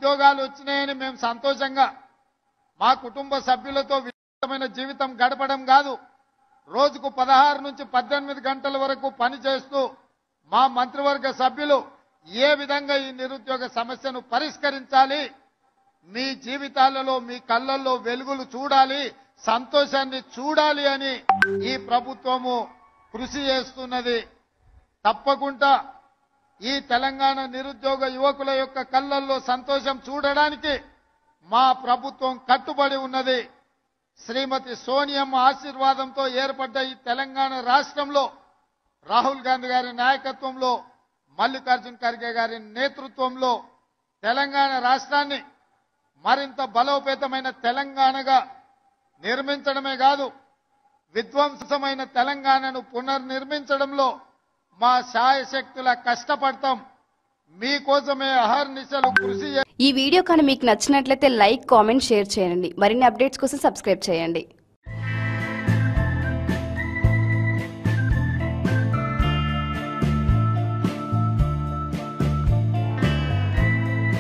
ఉద్యోగాలు వచ్చినాయని మేము సంతోషంగా మా కుటుంబ సభ్యులతో విస్తృతమైన జీవితం గడపడం కాదు రోజుకు పదహారు నుంచి పద్దెనిమిది గంటల వరకు పనిచేస్తూ మా మంత్రివర్గ సభ్యులు ఏ విధంగా ఈ నిరుద్యోగ సమస్యను పరిష్కరించాలి మీ జీవితాలలో మీ కళ్ళల్లో వెలుగులు చూడాలి సంతోషాన్ని చూడాలి అని ఈ ప్రభుత్వము కృషి చేస్తున్నది తప్పకుండా ఈ తెలంగాణ నిరుద్యోగ యువకుల యొక్క కళ్ళల్లో సంతోషం చూడడానికి మా ప్రభుత్వం కట్టుబడి ఉన్నది శ్రీమతి సోనియమ్మ ఆశీర్వాదంతో ఏర్పడ్డ ఈ తెలంగాణ రాష్ట్రంలో రాహుల్ గాంధీ గారి నాయకత్వంలో మల్లికార్జున్ ఖర్గే గారి నేతృత్వంలో తెలంగాణ రాష్ట్రాన్ని మరింత బలోపేతమైన తెలంగాణగా నిర్మించడమే కాదు విధ్వంసమైన తెలంగాణను పునర్నిర్మించడంలో మా శాయశక్తుల కష్టపడతాం మీకోసమే అహర్నిశలు కృషి చే- ఈ వీడియో కానీ మీకు నచ్చినట్లయితే లైక్ కామెంట్ షేర్ చేయండి మరిన్ని అప్డేట్స్ కోసం సబ్స్క్రైబ్ చేయండి